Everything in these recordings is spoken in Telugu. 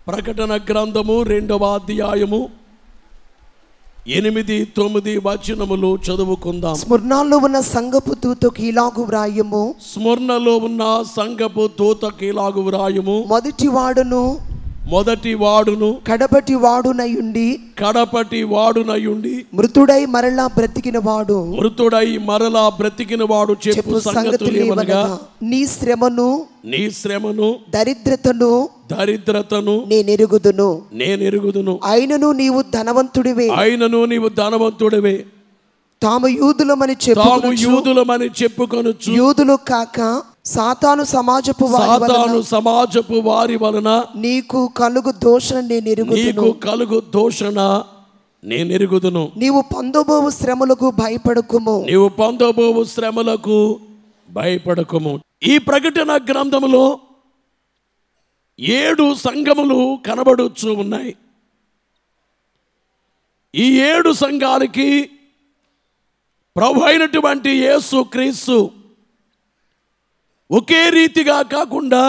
ప్రకటన గ్రంథము రెండవ అధ్యాయము ఎనిమిది తొమ్మిది వచనములు చదువుకుందాం స్మరణాల్లో ఉన్న సంగపు దూతకు ఇలాగు వ్రాయము స్మరణలో ఉన్న సంగపు దూతకి ఇలాగు వ్రాయము మొదటి వాడును మొదటి వాడును కడపటి వాడునయుండి కడపటి వాడునయుండి మృతుడై మరలా బ్రతికిన వాడు మృతుడై మరలా బ్రతికిన వాడు చెప్పు చెప్పు సంగతులు సంగతులు ఏమనగా ఏమనగా నీ శ్రమను నీ శ్రమను దరిద్రతను దరిద్రతను నేనెరుగుదును నేను ఎరుగుదును అయినను నీవు ధనవంతుడివే అయినను నీవు ధనవంతుడివే తాము యూదులమని తాము చెప్పు యూదులమని చెప్పుకొనొచ్చు యూదులు కాక సాతాను సమాజపు వారి వలన సాతాను సమాజపు వారి వలన నీకు కలుగు దోషణ నేను ఎరుగుదును నీకు కలుగు దోషణ నేను ఎరుగుదును నీవు పొందబోవు శ్రమలకు భయపడకుము నీవు పొందబోవు శ్రమలకు భయపడకము ఈ ప్రకటన గ్రంథములో ఏడు సంఘములు కనబడుచు ఉన్నాయి ఈ ఏడు సంఘాలకి ప్రభు అయినటువంటి యేసు క్రీస్తు ఒకే రీతిగా కాకుండా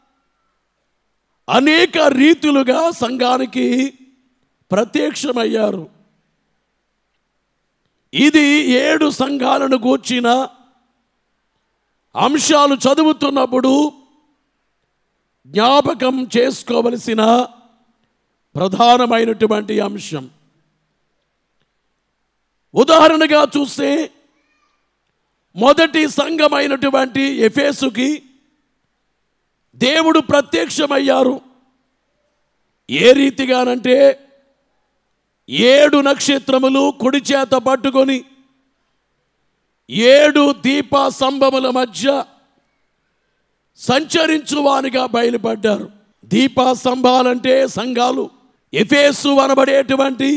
అనేక రీతులుగా సంఘానికి ప్రత్యక్షమయ్యారు ఇది ఏడు సంఘాలను గూర్చిన అంశాలు చదువుతున్నప్పుడు జ్ఞాపకం చేసుకోవలసిన ప్రధానమైనటువంటి అంశం ఉదాహరణగా చూస్తే మొదటి సంఘమైనటువంటి ఎఫేసుకి దేవుడు ప్రత్యక్షమయ్యారు ఏ రీతిగానంటే ఏడు నక్షత్రములు కుడి చేత పట్టుకొని ఏడు దీప స్తంభముల మధ్య సంచరించువానిగా బయలుపడ్డారు దీప స్తంభాలంటే సంఘాలు ఎఫేసు అనబడేటువంటి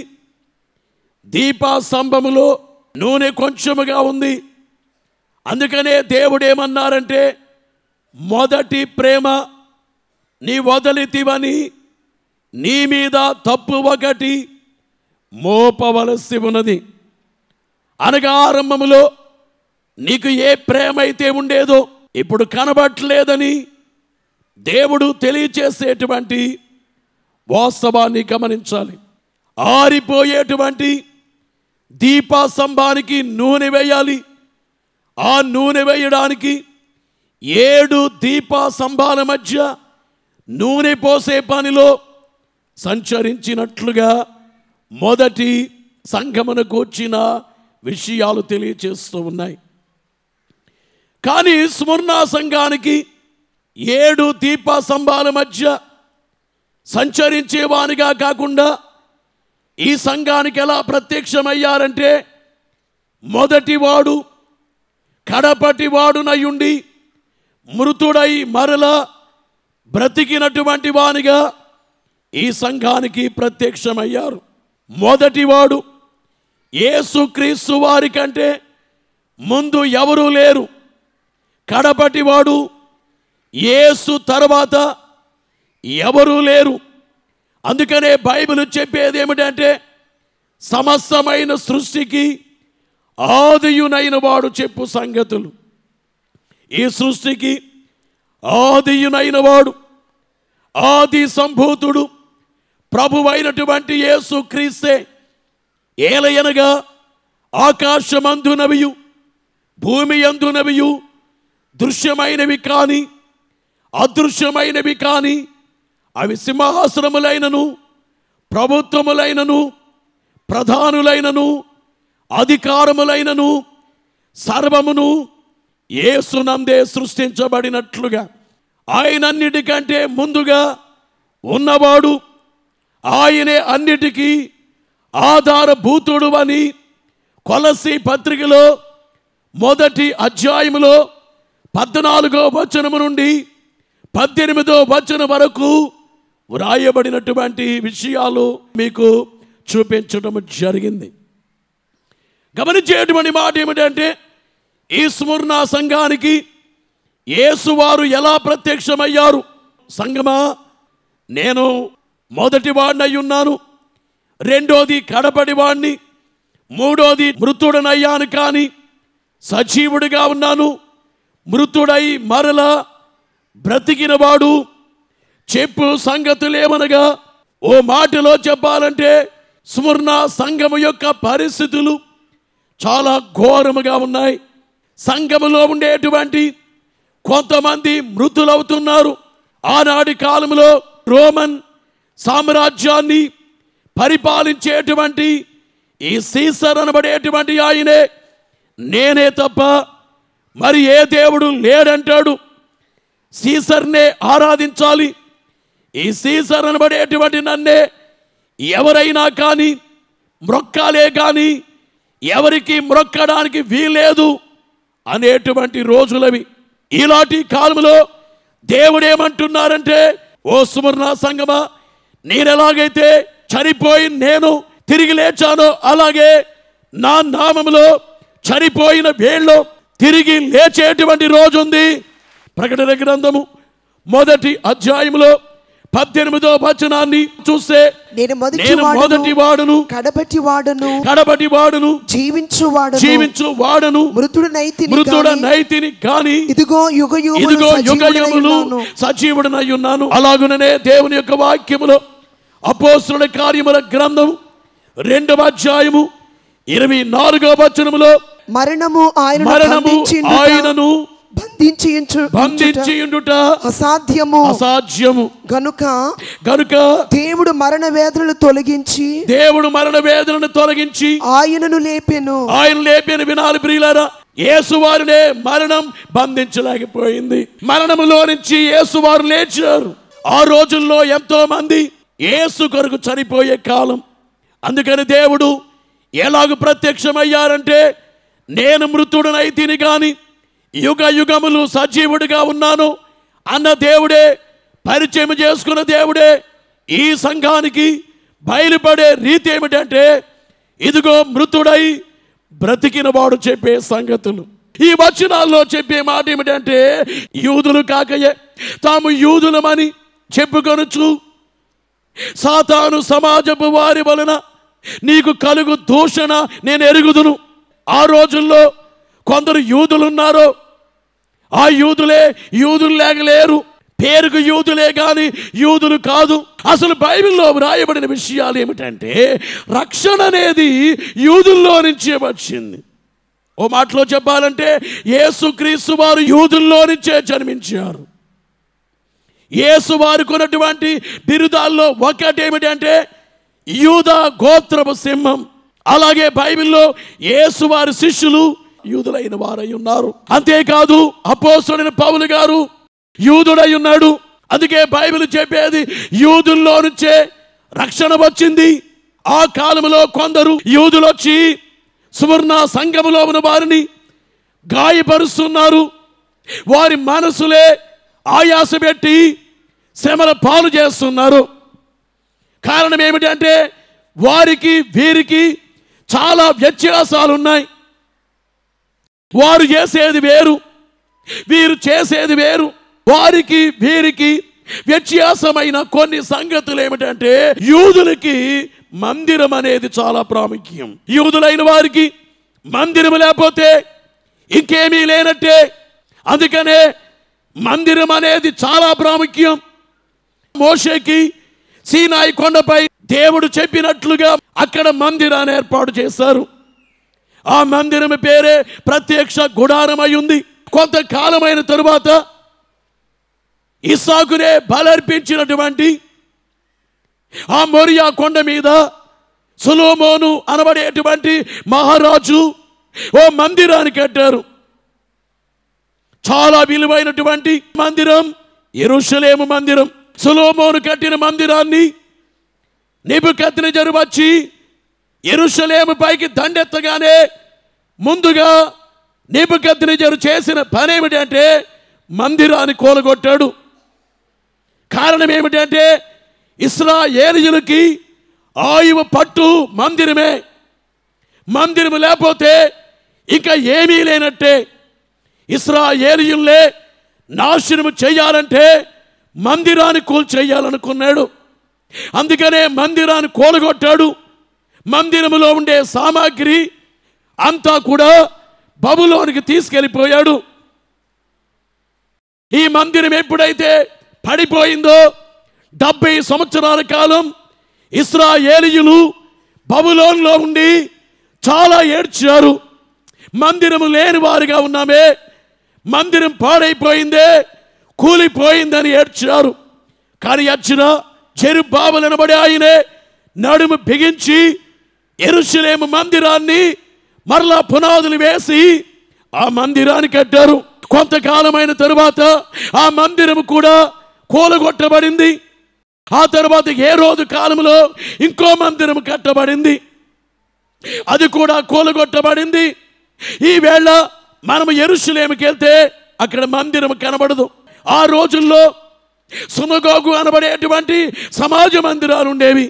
దీప స్తంభములో నూనె కొంచెముగా ఉంది అందుకనే దేవుడు ఏమన్నారంటే మొదటి ప్రేమ నీ వదలితివని నీ మీద తప్పు ఒకటి మోపవలసి ఉన్నది అనగా ఆరంభములో నీకు ఏ ప్రేమ అయితే ఉండేదో ఇప్పుడు కనబట్లేదని దేవుడు తెలియచేసేటువంటి వాస్తవాన్ని గమనించాలి ఆరిపోయేటువంటి దీప స్తంభానికి నూనె వేయాలి ఆ నూనె వేయడానికి ఏడు దీప స్తంభాల మధ్య నూనె పోసే పనిలో సంచరించినట్లుగా మొదటి సంఘమునకు వచ్చిన విషయాలు తెలియచేస్తూ ఉన్నాయి కానీ స్మరణ సంఘానికి ఏడు దీప స్తంభాల మధ్య సంచరించేవానిగా కాకుండా ఈ సంఘానికి ఎలా ప్రత్యక్షమయ్యారంటే మొదటివాడు కడపటి వాడునయుండి మృతుడై మరల బ్రతికినటువంటి వానిగా ఈ సంఘానికి ప్రత్యక్షమయ్యారు మొదటివాడు యేసుక్రీస్తు వారి కంటే ముందు ఎవరూ లేరు కడపటివాడు యేసు తర్వాత ఎవరూ లేరు అందుకనే బైబిల్ చెప్పేది ఏమిటంటే సమస్తమైన సృష్టికి ఆదియునైన వాడు చెప్పు సంగతులు ఈ సృష్టికి ఆదియునైన వాడు ఆది సంభూతుడు ప్రభువైనటువంటి యేసు క్రీస్తే ఏలయనగా ఆకాశమందునవియు భూమి అందునవియు దృశ్యమైనవి కాని అదృశ్యమైనవి కాని అవి సింహాసనములైనను ప్రభుత్వములైనను ప్రధానులైనను అధికారములైనను సర్వమును ఏసునందే సృష్టించబడినట్లుగా ఆయనన్నిటికంటే ముందుగా ఉన్నవాడు ఆయనే అన్నిటికీ ఆధారభూతుడు అని కొలసి పత్రికలో మొదటి అధ్యాయములో పద్నాలుగో వచనము నుండి పద్దెనిమిదో వచనం వరకు వ్రాయబడినటువంటి విషయాలు మీకు చూపించడం జరిగింది గమనించేటువంటి మాట ఏమిటంటే ఈ స్మరణ సంఘానికి యేసువారు ఎలా ప్రత్యక్షమయ్యారు సంగమా నేను మొదటి వాడినై ఉన్నాను రెండోది కడపడి వాడిని మూడోది మృతుడనయ్యాను కానీ సజీవుడిగా ఉన్నాను మృతుడై మరల బ్రతికినవాడు చెప్పు సంగతులేమనగా ఓ మాటలో చెప్పాలంటే స్మరణ సంఘము యొక్క పరిస్థితులు చాలా ఘోరముగా ఉన్నాయి సంఘములో ఉండేటువంటి కొంతమంది మృతులవుతున్నారు ఆనాటి కాలంలో రోమన్ సామ్రాజ్యాన్ని పరిపాలించేటువంటి ఈ సీసర్ అనబడేటువంటి ఆయనే నేనే తప్ప మరి ఏ దేవుడు లేడంటాడు సీసర్నే ఆరాధించాలి ఈ సీసర్ అనబడేటువంటి నన్నే ఎవరైనా కానీ మ్రొక్కాలే కానీ ఎవరికి మ్రొక్కడానికి వీలేదు అనేటువంటి రోజులవి ఇలాంటి కాలంలో దేవుడేమంటున్నారంటే ఓ సువర్ణ సంగమా నేనెలాగైతే చనిపోయి నేను తిరిగి లేచానో అలాగే నా నామములో చనిపోయిన వేళ్ళు తిరిగి లేచేటువంటి రోజు ఉంది ప్రకటన గ్రంథము మొదటి అధ్యాయములో పద్దెనిమిదో వచనాన్ని చూస్తే నేను మొదటి నేను మొదటి వాడును వాడును కడపటి వాడును కడబటి వాడును జీవించు వాడును జీవించు వాడను మృతుడు నైతిని మృతుడ గాని, నైతిని కాని ఇదిగో యుగ ఇదిగో యుగ యుగములు యుగములు సజీవుడనై ఉన్నాను అలాగుననే దేవుని యొక్క వాక్యములో అపోస్తుల కార్యముల గ్రంథం రెండవ అధ్యాయము ఇరవై నాలుగవ వచనములో మరణము ఆయన మరణము ఆయనను బంధించి ఉంచు- ఉంచుట బంధించి ఉండుట అసాధ్యము అసాధ్యము గనుక గనుక దేవుడు మరణ వేదనలు తొలగించి దేవుడు మరణ వేదనను తొలగించి ఆయనను లేపెను ఆయన లేపిన వినాలి ప్రియులారా యేసువారినే మరణం బంధించలేకపోయింది మరణములో నుంచి యేసువారు లేచారు ఆ రోజుల్లో ఎంతో మంది యేసు కొరకు చనిపోయే కాలం అందుకని దేవుడు ఎలాగ ప్రత్యక్షమయ్యారంటే నేను మృతుడనైతిని గాని యుగ యుగములు సజీవుడిగా ఉన్నాను అన్న దేవుడే పరిచయం చేసుకున్న దేవుడే ఈ సంఘానికి బయలుపడే రీతి ఏమిటంటే ఇదిగో మృతుడై బ్రతికిన వాడు చెప్పే సంగతులు ఈ వచనాల్లో చెప్పే మాట ఏమిటంటే యూదులు కాకయే తాము యూదులమని చెప్పుకొనుచు సాతాను సమాజపు వారి వలన నీకు కలుగు దూషణ నేను ఎరుగుదును ఆ రోజుల్లో కొందరు యూదులున్నారు ఆ యూదులే యూదులు లేకలేరు పేరుకు యూదులే కానీ యూదులు కాదు అసలు బైబిల్లో వ్రాయబడిన విషయాలు ఏమిటంటే రక్షణ అనేది యూదుల్లో నుంచే వచ్చింది ఓ మాటలో చెప్పాలంటే యేసుక్రీస్తు వారు యూదుల్లో నుంచే జన్మించారు యేసు వారికి ఉన్నటువంటి బిరుదాల్లో ఒకటి ఏమిటంటే యూద గోత్రపు సింహం అలాగే బైబిల్లో యేసు వారి శిష్యులు యూదులైన వారై ఉన్నారు అంతేకాదు అపోస్తుడైన పౌలు గారు యూదుడై ఉన్నాడు అందుకే బైబిల్ చెప్పేది యూదుల్లో నుంచే రక్షణ వచ్చింది ఆ కాలంలో కొందరు యూదులు వచ్చి సువర్ణ సంఘములో ఉన్న వారిని గాయపరుస్తున్నారు వారి మనసులే ఆయాస పెట్టి శ్రమల పాలు చేస్తున్నారు కారణం ఏమిటంటే వారికి వీరికి చాలా వ్యత్యాసాలు ఉన్నాయి వారు చేసేది వేరు వీరు చేసేది వేరు వారికి వీరికి వ్యత్యాసమైన కొన్ని సంగతులు ఏమిటంటే యూదులకి మందిరం అనేది చాలా ప్రాముఖ్యం యూదులైన వారికి మందిరం లేకపోతే ఇంకేమీ లేనట్టే అందుకనే మందిరం అనేది చాలా ప్రాముఖ్యం మోషేకి సీనాయి కొండపై దేవుడు చెప్పినట్లుగా అక్కడ మందిరాన్ని ఏర్పాటు చేశారు ఆ మందిరం పేరే ప్రత్యక్ష గుడారం ఉంది కొంతకాలమైన తరువాత ఇసాకునే బలర్పించినటువంటి ఆ మొరియా కొండ మీద సులోమోను అనబడేటువంటి మహారాజు ఓ మందిరాన్ని కట్టారు చాలా విలువైనటువంటి మందిరం ఎరుషలేము మందిరం సులోమోను కట్టిన మందిరాన్ని నిబుకత్తిన వచ్చి ఎరుషలేము పైకి దండెత్తగానే ముందుగా నిబుకత్తిన చేసిన పని ఏమిటంటే మందిరాన్ని కూలగొట్టాడు కారణం ఏమిటంటే ఇస్రాయేలీయులకి ఆయువు పట్టు మందిరమే మందిరం లేకపోతే ఇంకా ఏమీ లేనట్టే ఇస్రాయేలీయుల్లే నాశనము చేయాలంటే మందిరాన్ని కూల్చేయాలనుకున్నాడు అందుకనే మందిరాన్ని కూలగొట్టాడు మందిరములో ఉండే సామాగ్రి అంతా కూడా బబులోనికి తీసుకెళ్ళిపోయాడు ఈ మందిరం ఎప్పుడైతే పడిపోయిందో డెబ్బై సంవత్సరాల కాలం ఇస్రాయేలీయులు బబులోన్లో ఉండి చాలా ఏడ్చారు మందిరము లేని వారిగా ఉన్నామే మందిరం పాడైపోయిందే కూలిపోయిందని ఏడ్చారు కానీ వచ్చిన చెరు బాబులనబడి ఆయనే నడుము బిగించి ఎరుషలేము మందిరాన్ని మరలా పునాదులు వేసి ఆ మందిరాన్ని కట్టారు కొంతకాలమైన తరువాత ఆ మందిరము కూడా కూలగొట్టబడింది ఆ తర్వాత ఏ రోజు కాలంలో ఇంకో మందిరం కట్టబడింది అది కూడా కూలగొట్టబడింది ఈ వేళ మనము ఎరుషులేమికి వెళ్తే అక్కడ మందిరం కనబడదు ఆ రోజుల్లో సునగోగు అనబడేటువంటి సమాజ మందిరాలు ఉండేవి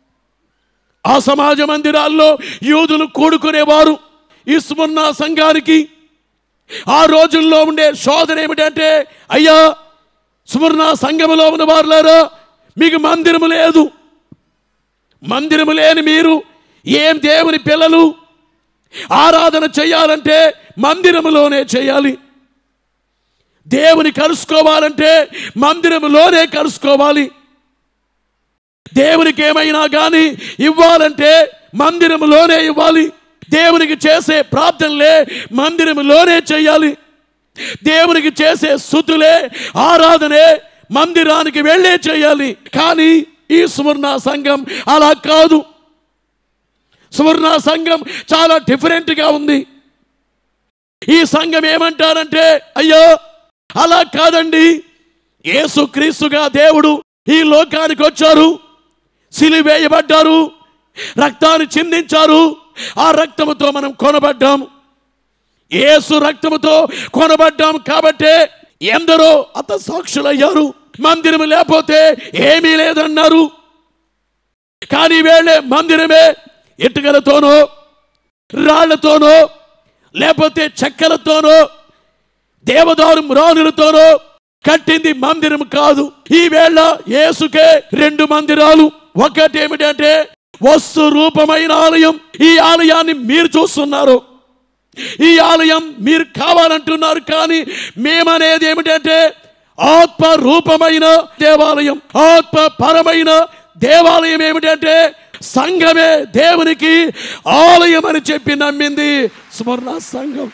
ఆ సమాజ మందిరాల్లో యూదులు కూడుకునేవారు ఈ సుమన్న సంఘానికి ఆ రోజుల్లో ఉండే శోధన ఏమిటంటే అయ్యా సువర్ణ సంఘములో ఉన్న వారులారా మీకు మందిరము లేదు మందిరము లేని మీరు ఏం దేవుని పిల్లలు ఆరాధన చేయాలంటే మందిరములోనే చేయాలి దేవుని కలుసుకోవాలంటే మందిరములోనే కలుసుకోవాలి దేవునికి ఏమైనా కానీ ఇవ్వాలంటే మందిరములోనే ఇవ్వాలి దేవునికి చేసే ప్రార్థనలే మందిరములోనే చేయాలి దేవునికి చేసే స్థుతులే ఆరాధనే మందిరానికి వెళ్ళే చేయాలి కానీ ఈ సువర్ణ సంఘం అలా కాదు సువర్ణ సంఘం చాలా డిఫరెంట్గా ఉంది ఈ సంఘం ఏమంటారంటే అయ్యో అలా కాదండి యేసుక్రీస్తుగా దేవుడు ఈ లోకానికి వచ్చారు సిలివేయబడ్డారు రక్తాన్ని చిందించారు ఆ రక్తముతో మనం కొనబడ్డాము యేసు రక్తముతో కొనబడ్డాం కాబట్టే ఎందరో అత సాక్షులయ్యారు మందిరం లేకపోతే ఏమీ లేదన్నారు కానీ వేళే మందిరమే ఇటుకలతోనో రాళ్లతోనో లేకపోతే చెక్కలతోనో దేవదారు మ్రానులతోనో కట్టింది మందిరం కాదు ఈ వేళ యేసుకే రెండు మందిరాలు ఒకటి ఏమిటంటే వస్తు రూపమైన ఆలయం ఈ ఆలయాన్ని మీరు చూస్తున్నారు ఈ ఆలయం మీరు కావాలంటున్నారు కానీ మేమనేది ఏమిటంటే ఆత్మ రూపమైన దేవాలయం ఆత్మ పరమైన దేవాలయం ఏమిటంటే సంఘమే దేవునికి ఆలయం అని చెప్పి నమ్మింది స్మరణ సంఘం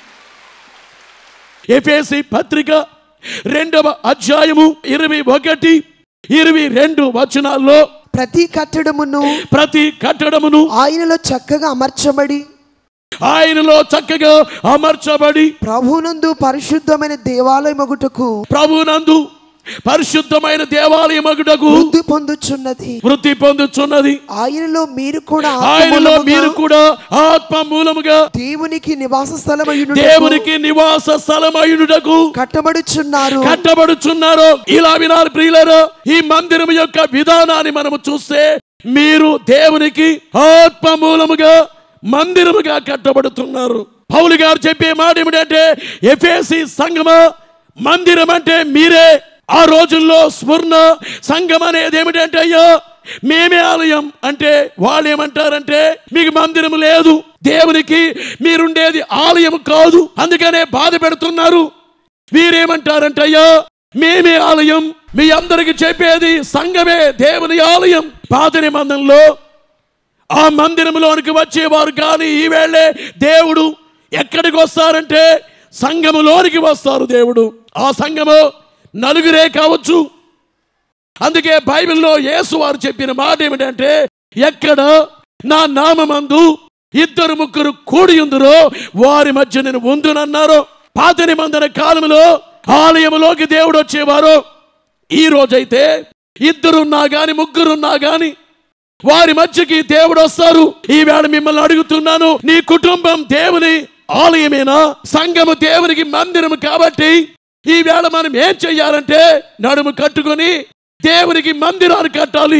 ఎఫేసి పత్రిక రెండవ అధ్యాయము ఇరవై ఒకటి ఇరవై రెండు వచనాల్లో ప్రతి కట్టడమును ప్రతి కట్టడమును ఆయనలో చక్కగా అమర్చబడి ఆయనలో చక్కగా అమర్చబడి ప్రభునందు పరిశుద్ధమైన దేవాలయమగుటకు ప్రభునందు పరిశుద్ధమైన దేవాలయమగుటకు వృద్ధి పొందుచున్నది వృద్ధి పొందుచున్నది ఆయనలో మీరు కూడా ఆయనలో ఆత్మమూలముగా మీరు కూడా ఆత్మ మూలముగా దేవునికి నివాస స్థలమయ్యును దేవునికి నివాస స్థలమైనటకు కట్టబడుచున్నారు కట్టబడుచున్నారో ఇలా వినాలి ప్రియులరు ఈ మందిరం యొక్క విధానాన్ని మనము చూస్తే మీరు దేవునికి ఆత్మ మూలముగా మందిరముగా కట్టబడుతున్నారు పౌలు గారు చెప్పే మాట ఏమిటంటే ఎఫేసి సంగమా మందిరం అంటే మీరే ఆ రోజుల్లో స్మరణ సంఘం అనేది ఏమిటంటే అయ్యో మేమే ఆలయం అంటే వాళ్ళు ఏమంటారంటే మీకు మందిరం లేదు దేవునికి మీరుండేది ఆలయం కాదు అందుకనే బాధ పెడుతున్నారు వీరేమంటారంటే అయ్యా మేమే ఆలయం మీ అందరికి చెప్పేది సంఘమే దేవుని ఆలయం పాత నిబంధనలో ఆ మందిరంలోనికి వచ్చేవారు కానీ ఈ వేళే దేవుడు ఎక్కడికి వస్తారంటే సంఘములోనికి వస్తారు దేవుడు ఆ సంఘము నలుగురే కావచ్చు అందుకే బైబిల్లో యేసు వారు చెప్పిన మాట ఏమిటంటే ఎక్కడ నా నామమందు ఇద్దరు ముగ్గురు కూడి ఉందరో వారి మధ్య నేను ఉందునన్నారు పాత నిబంధన కాలంలో ఆలయములోకి దేవుడు వచ్చేవారు ఈ రోజైతే ఇద్దరున్నా గాని ముగ్గురున్నా గాని వారి మధ్యకి దేవుడు వస్తారు ఈవేళ మిమ్మల్ని అడుగుతున్నాను నీ కుటుంబం దేవుని ఆలయమేనా సంఘము దేవునికి మందిరము కాబట్టి ఈవేళ మనం ఏం చెయ్యాలంటే నడుము కట్టుకొని దేవునికి మందిరాలు కట్టాలి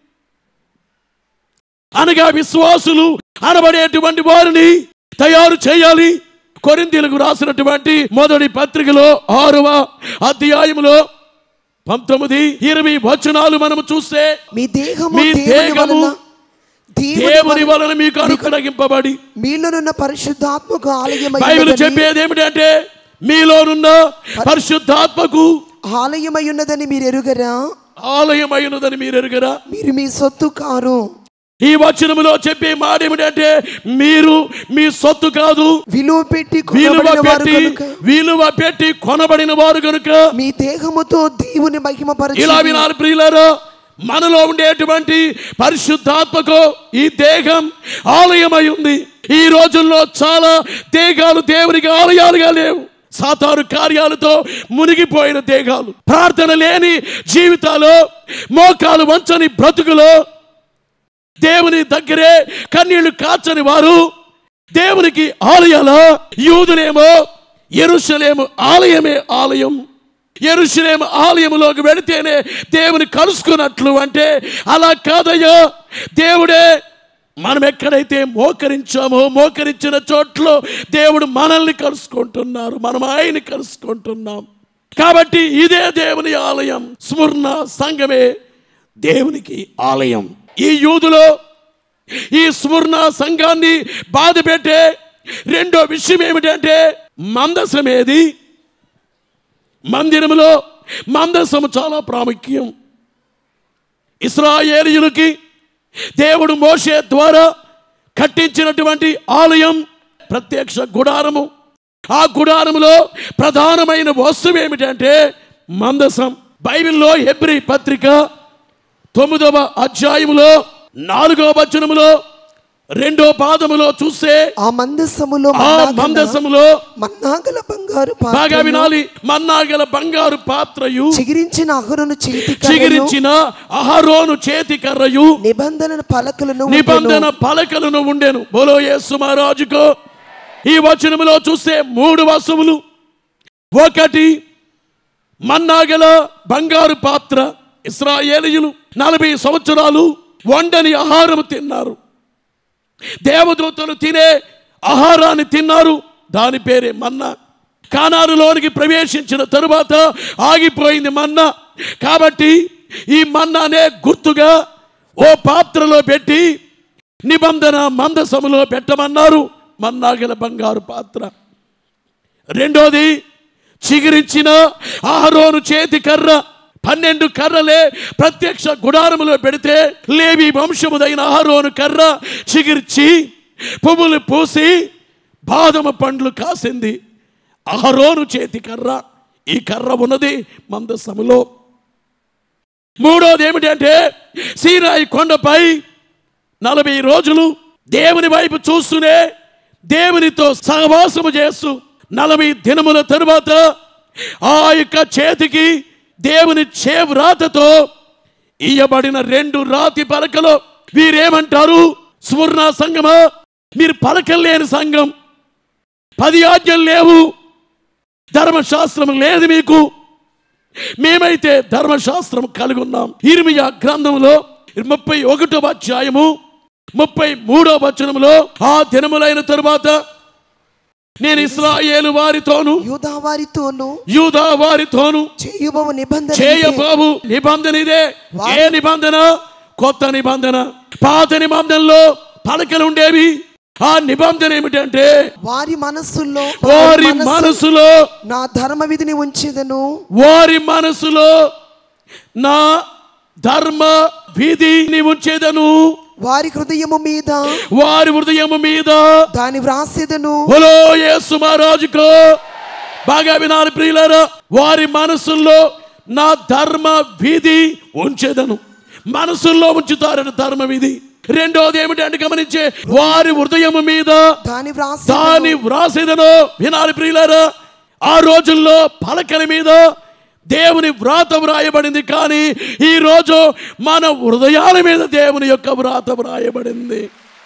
అనగా విశ్వాసులు అనబడేటువంటి వారిని తయారు చేయాలి కొరింతీలకు రాసినటువంటి మొదటి పత్రికలో ఆరవ అధ్యాయములో పంతొమ్మిది ఇరవై వచనాలు మనము చూస్తే మీ దేహము మీ దేవుని దేహము వలన దేవుని దేవుని వలన వలన మీకు అనుగ్రహింపబడి మీలోనున్న పరిశుద్ధాత్మకు బైబిల్ ఆలయమై చెప్పేది ఏమిటంటే మీలోనున్న పరిశుద్ధాత్మకు ఆలయమై ఉన్నదని మీరు ఎరుగరా ఆలయమైనదని మీరు ఎరుగరా మీరు మీ సొత్తు కారు ఈ వచనములో చెప్పే మాట ఏమిటంటే మీరు మీ సొత్తు కాదు విలువ పెట్టి విలువ కొనబడిన వారు పెట్టి కనుక విలువ పెట్టి కొనబడిన వారు కనుక మీ దేహముతో దేవుని ఇలా మహిమపరచి వినాలి ప్రియులారా మనలో ఉండేటువంటి పరిశుద్ధాత్మకు ఈ దేహం ఆలయమై ఉంది ఈ రోజుల్లో చాలా దేహాలు దేవునికి ఆలయాలుగా లేవు సాతారు కార్యాలతో మునిగిపోయిన దేహాలు ప్రార్థన లేని జీవితాలు మోకాలు వంచని బ్రతుకులో దేవుని దగ్గరే కన్నీళ్లు కాచని వారు దేవునికి ఆలయాల యూదులేమో ఎరుషలేము ఆలయమే ఆలయం ఎరుషలేము ఆలయములోకి వెళితేనే దేవుని కలుసుకున్నట్లు అంటే అలా కాదయ్యా దేవుడే మనం ఎక్కడైతే మోకరించామో మోకరించిన చోట్ల దేవుడు మనల్ని కలుసుకుంటున్నారు మనం ఆయన్ని కలుసుకుంటున్నాం కాబట్టి ఇదే దేవుని ఆలయం స్మరణ సంఘమే దేవునికి ఆలయం ఈ యూదులో ఈ స్మరణ సంఘాన్ని బాధ పెట్టే రెండో విషయం ఏమిటంటే మందసం ఏది మందిరములో మందసము చాలా ప్రాముఖ్యం ఇస్రాయేలీయులకి దేవుడు మోషే ద్వారా కట్టించినటువంటి ఆలయం ప్రత్యక్ష గుడారము ఆ గుడారములో ప్రధానమైన వస్తువు ఏమిటంటే మందసం బైబిల్లో హెబ్రి పత్రిక తొమ్మిదవ అధ్యాయములో నాలుగవ వచనములో రెండో పాదములో చూస్తే ఆ మందసములో ఆ మన్నాగల- మందసములో మన్నాగల బంగారు బాగా పాత్రను, వినాలి మన్నాగల బంగారు పాత్రయు చిగిరించిన అహరును చేతి కర్రను, చిగిరించిన అహరోను చేతి కర్రయు నిబంధన పలకలను నిబంధన ఉండెను. పలకలను ఉండెను బోలో యేసు మహారాజుకో ఈ వచనములో చూస్తే మూడు వస్తువులు ఒకటి మన్నాగల బంగారు పాత్ర ఇస్రాయేలీయులు నలభై సంవత్సరాలు వండని ఆహారం తిన్నారు దేవదూతలు తినే ఆహారాన్ని తిన్నారు దాని పేరే మన్నా కానానులోనికి ప్రవేశించిన తరువాత ఆగిపోయింది మన్నా కాబట్టి ఈ మన్నానే గుర్తుగా ఓ పాత్రలో పెట్టి నిబంధన మందసములో పెట్టమన్నారు మన్నాగల బంగారు పాత్ర రెండోది చిగురించిన ఆహరోను చేతి కర్ర పన్నెండు కర్రలే ప్రత్యక్ష గుడారములో పెడితే లేవి వంశముదైన ఆహరోను కర్ర చిగిర్చి పువ్వులు పూసి బాదమ పండ్లు కాసింది అహరోను చేతి కర్ర ఈ కర్ర ఉన్నది మందసములో మూడోది ఏమిటంటే సీనాయి కొండపై నలభై రోజులు దేవుని వైపు చూస్తూనే దేవునితో సహవాసము చేస్తూ నలభై దినముల తరువాత ఆ యొక్క చేతికి దేవుని చేవ్రాతతో ఇయ్యబడిన రెండు రాతి పలకలు వీరేమంటారు స్వర్ణ సంఘమా మీరు పలకలు లేని సంఘం పది ఆజ్ఞలు లేవు ధర్మశాస్త్రం లేదు మీకు మేమైతే ధర్మశాస్త్రం కలిగి ఉన్నాం ఇర్మియా గ్రంథంలో ముప్పై ఒకటవ అధ్యాయము ముప్పై మూడవ వచనములో ఆ దినములైన తరువాత నేను ఇస్రాయేలు వారితోను యూదా వారితోను యూదా వారితోను చేయుబవ నిబంధన ఇదే. చేయబాబు నిబంధన ఇదే ఏ నిబంధన కొత్త నిబంధన పాత నిబంధనలో పలకలు ఉండేవి ఆ నిబంధన ఏమిటంటే వారి మనస్సుల్లో వారి మనస్సు- మనసులో నా ధర్మ విధిని ఉంచేదను వారి మనసులో నా ధర్మ విధిని ఉంచేదను వారి హృదయము మీద వారి హృదయము మీద దాని వ్రాసేదను హలో యేసు మహారాజుకో బాగా వినాలి ప్రియులారా వారి మనసుల్లో నా ధర్మ విధి ఉంచేదను మనసుల్లో ఉంచుతారని ధర్మ విధి రెండోది ఏమిటంటే గమనించే వారి హృదయము మీద దాని వ్రాసే దాని వ్రాసేదను వినాలి ప్రియులారా ఆ రోజుల్లో పలకల మీద దేవుని వ్రాత వ్రాయబడింది కానీ ఈ రోజు మన హృదయాల మీద దేవుని యొక్క వ్రాత వ్రాయబడింది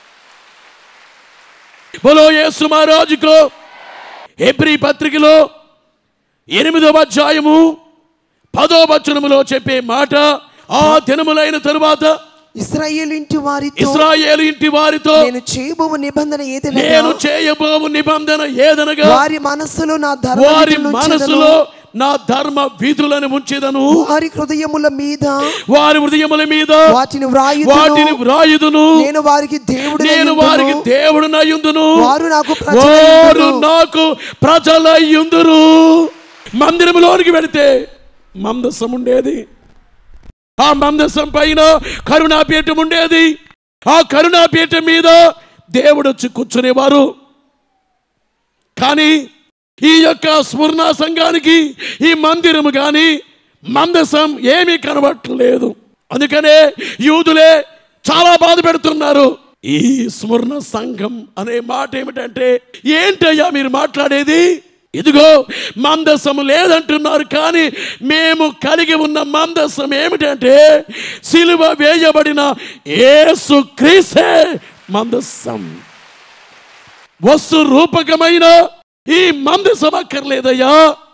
బలో యేసు మహారాజుకు ఎబ్రి పత్రికలో ఎనిమిదవ అధ్యాయము పదో వచనములో చెప్పే మాట ఆ దినములైన తరువాత ఇస్రాయేల్ ఇంటి వారితో ఇస్రాయేలు ఇంటి వారితో నేను చేయబోవు నిబంధన ఏదైనా నేను చేయబోవు నిబంధన ఏదనగా వారి మనస్సులో నా ధర్మ వారి విధులను మనసులో ఉంచెదను. నా ధర్మ విధులను ఉంచేదను వారి హృదయముల మీద వారి హృదయముల మీద వాటిని వాటిని వ్రాయుదును వ్రాయుదును నేను వారికి దేవుడు నేను వారికి దేవుడు నయ్యుందును వారు నాకు వారు ప్రజలయుందురు. నాకు ప్రజలయ్యుందురు మందిరములోనికి వెళితే మందసం ఉండేది ఆ మందసం పైన కరుణాపీఠం ఉండేది ఆ కరుణాపీఠం మీద దేవుడు వచ్చి కూర్చునేవారు కానీ ఈ యొక్క స్మరణ సంఘానికి ఈ మందిరము కానీ మందసం ఏమీ కనబట్టలేదు అందుకనే యూదులే చాలా బాధ పెడుతున్నారు ఈ స్మరణ సంఘం అనే మాట ఏమిటంటే ఏంటయ్యా మీరు మాట్లాడేది ఇదిగో మందసము లేదంటున్నారు కానీ మేము కలిగి ఉన్న మందసం ఏమిటంటే సిలువ వేయబడిన యేసు క్రీసే మందసం వస్తు రూపకమైన ఈ మందసం అక్కర్లేదయ్యా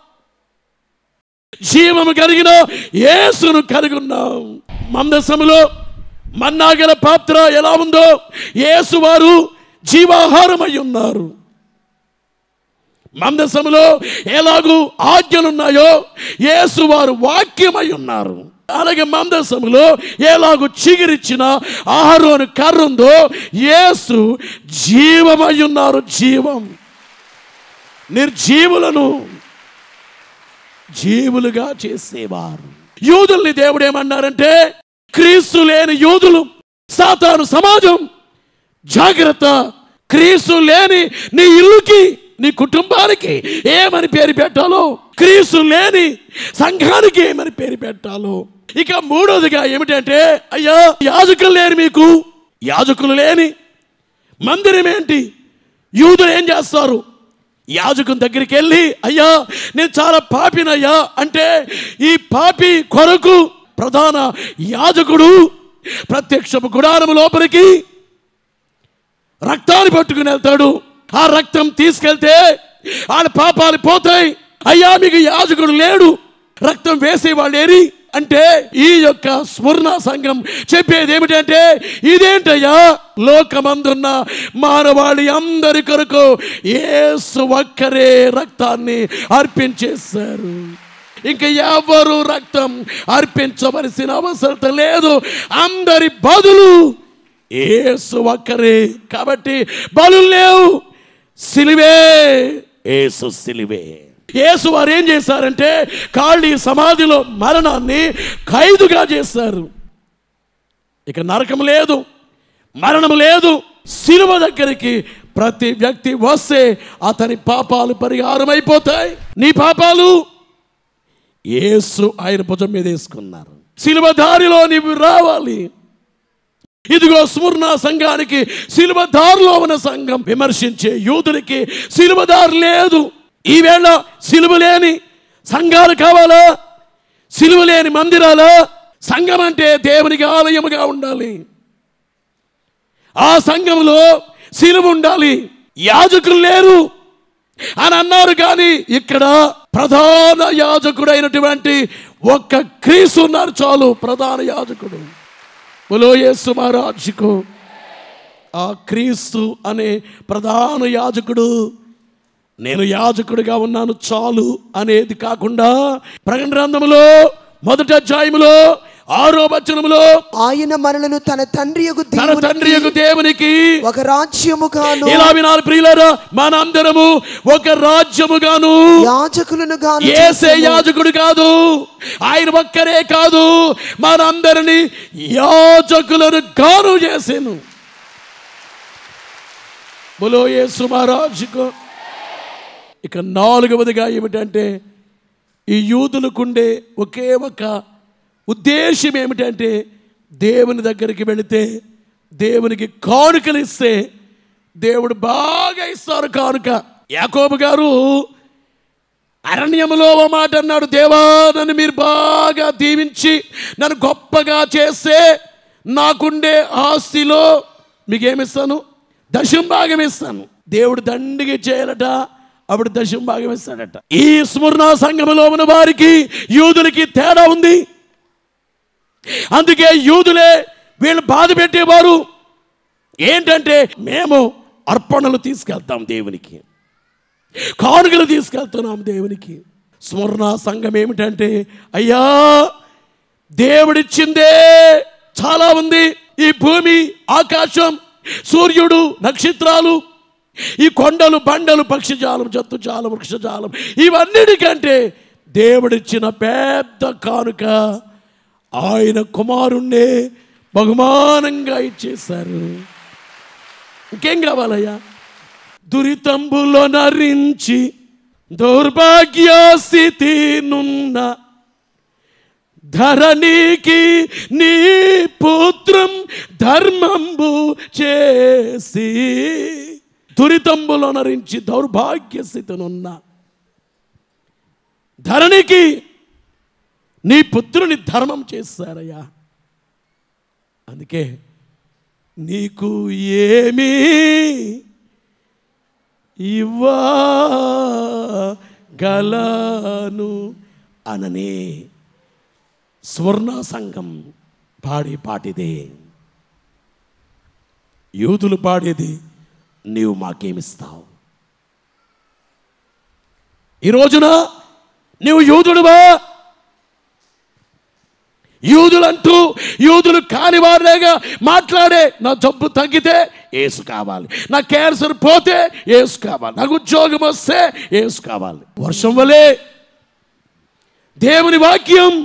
జీవము కలిగిన యేసును కలిగి ఉన్నాం మందసములో మన్నాగల పాత్ర ఎలా ఉందో యేసు వారు జీవాహారమై ఉన్నారు మందసములో ఎలాగూ ఆజ్ఞలున్నాయో యేసు వారు వాక్యమై ఉన్నారు అలాగే మందసములో ఎలాగూ చిగిరిచ్చిన ఆహారోని కర్ర ఉందో యేసు జీవమై ఉన్నారు జీవం నిర్జీవులను జీవులుగా చేసేవారు యూదుల్ని దేవుడు ఏమన్నారంటే క్రీస్తు లేని యూదులు సాతాను సమాజం జాగ్రత్త క్రీస్తు లేని నీ ఇల్లుకి నీ కుటుంబానికి ఏమని పేరు పెట్టాలో క్రీస్తు లేని సంఘానికి ఏమని పేరు పెట్టాలో ఇక మూడోదిగా ఏమిటంటే అయ్యా యాజకులు లేని మీకు యాజకులు లేని మందిరం ఏంటి యూదులు ఏం చేస్తారు యాజకుని దగ్గరికి వెళ్ళి అయ్యా నేను చాలా పాపినయ్యా అంటే ఈ పాపి కొరకు ప్రధాన యాజకుడు ప్రత్యక్షపు గుడారము లోపలికి రక్తాన్ని పట్టుకుని వెళ్తాడు ఆ రక్తం తీసుకెళ్తే వాళ్ళ పాపాలు పోతాయి అయ్యా మీకు యాజకుడు లేడు రక్తం వేసేవాళ్ళు ఏరి అంటే ఈ యొక్క స్మరణ సంఘం చెప్పేది ఏమిటంటే ఇదేంటయ్యా లోకమందున్న మానవాళి అందరి కొరకు యేసు ఒక్కరే రక్తాన్ని అర్పించేశారు ఇంకా ఎవరు రక్తం అర్పించవలసిన అవసరం లేదు అందరి బదులు ఏసు ఒక్కరే కాబట్టి బలు లేవు సిలివే ఏసు సిలివే యేసు వారు ఏం చేశారంటే ఖాళీ సమాధిలో మరణాన్ని ఖైదుగా చేశారు ఇక నరకం లేదు మరణం లేదు శిలువ దగ్గరికి ప్రతి వ్యక్తి వస్తే అతని పాపాలు పరిహారం అయిపోతాయి నీ పాపాలు యేసు ఆయన భుజం మీద వేసుకున్నారు శిలువ దారిలో నీవు రావాలి ఇదిగో స్మరణ సంఘానికి సిలువదారులో ఉన్న సంఘం విమర్శించే యూదులకి సిలువదారు లేదు ఈవేళ సిలువ లేని సంఘాలు కావాలా సిలువ లేని మందిరాలా సంఘం అంటే దేవునికి ఆలయముగా ఉండాలి ఆ సంఘంలో సిలువ ఉండాలి యాజకులు లేరు అని అన్నారు కానీ ఇక్కడ ప్రధాన యాజకుడైనటువంటి ఒక్క క్రీస్తు ఉన్నారు చాలు ప్రధాన యాజకుడు బులో యేసు మహారాజుకు ఆ క్రీస్తు అనే ప్రధాన యాజకుడు నేను యాజకుడిగా ఉన్నాను చాలు అనేది కాకుండా ప్రకటన గ్రంథములో మొదటి అధ్యాయములో ఆరో వచనములో ఆయన మనలను తన తండ్రి యొక్క తన తండ్రి యొక్క దేవునికి ఒక రాజ్యముగాను ఇలా వినాలి ప్రియులారా మనందరము ఒక రాజ్యముగాను యాజకులను గాను ఏసే యాజకుడు కాదు ఆయన ఒక్కరే కాదు మనందరిని యాజకులను గాను చేసాను బులో యేసు మహారాజుకు ఇక నాలుగవదిగా ఏమిటంటే ఈ యూదులకుండే ఒకే ఒక ఉద్దేశం ఏమిటంటే దేవుని దగ్గరికి వెళితే దేవునికి కానుకలు ఇస్తే దేవుడు బాగా ఇస్తారు కానుక యాకోబు గారు అరణ్యములో ఓ మాట అన్నాడు దేవా నన్ను మీరు బాగా దీవించి నన్ను గొప్పగా చేస్తే నాకుండే ఆస్తిలో మీకేమిస్తాను దశం భాగం ఇస్తాను దేవుడు దండిగా చేయాలట అప్పుడు దశం భాగం ఇస్తాడట ఈ స్మరణ సంఘములో ఉన్న వారికి యూదులకి తేడా ఉంది అందుకే యూదులే వీళ్ళు బాధ పెట్టేవారు ఏంటంటే మేము అర్పణలు తీసుకెళ్తాం దేవునికి కానుకలు తీసుకెళ్తున్నాం దేవునికి స్మరణ సంఘం ఏమిటంటే అయ్యా దేవుడిచ్చిందే చాలా ఉంది ఈ భూమి ఆకాశం సూర్యుడు నక్షత్రాలు ఈ కొండలు బండలు పక్షిజాలం జంతుజాలం వృక్షజాలం ఇవన్నిటికంటే దేవుడిచ్చిన పెద్ద కానుక ఆయన కుమారుణ్ణే బహుమానంగా ఇచ్చేశారు ఇంకేం కావాలయ్యా దురితంబులో నరించి దౌర్భాగ్య స్థితి నున్న ధరణికి నీ పుత్రం ధర్మంబు చేసి దురితంబులో నరించి దౌర్భాగ్య స్థితినున్న ధరణికి నీ పుత్రుని ధర్మం చేశారయ్యా అందుకే నీకు ఏమీ ఇవ్వగలను అననే స్వర్ణ సంఘం పాడే పాటిదే యూదులు పాడేది నీవు మాకేమిస్తావు ఈ రోజున నీవు యూదుడువా యూదులంటూ యూదులు కాని వారిగా మాట్లాడే నా జబ్బు తగ్గితే ఏసు కావాలి నా క్యాన్సర్ పోతే ఏసు కావాలి నాకు ఉద్యోగం వస్తే ఏసు కావాలి వర్షం వలే దేవుని వాక్యం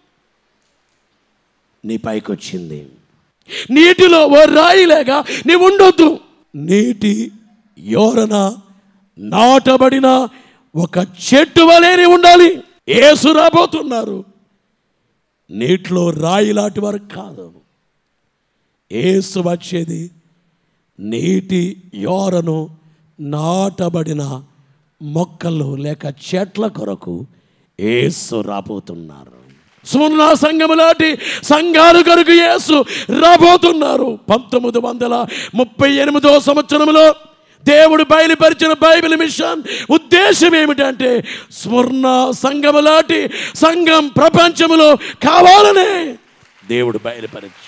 నీ పైకి వచ్చింది నీటిలో ఓ రాయిలేగా నీ ఉండొద్దు నీటి యోరన నాటబడిన ఒక చెట్టు వలె నీ ఉండాలి ఏసు రాబోతున్నారు నీటిలో రాయి లాంటి వారు కాదు ఏసు వచ్చేది నీటి యోరను నాటబడిన మొక్కలు లేక చెట్ల కొరకు ఏసు రాబోతున్నారు సువర్ణ సంఘము లాంటి సంఘాలు కొరకు యేసు రాబోతున్నారు పంతొమ్మిది వందల ముప్పై ఎనిమిదో సంవత్సరంలో దేవుడు బయలుపరిచిన బైబిల్ మిషన్ ఉద్దేశం ఏమిటంటే స్వర్ణ సంఘము లాంటి సంఘం ప్రపంచములో కావాలనే దేవుడు బయలుపరిచి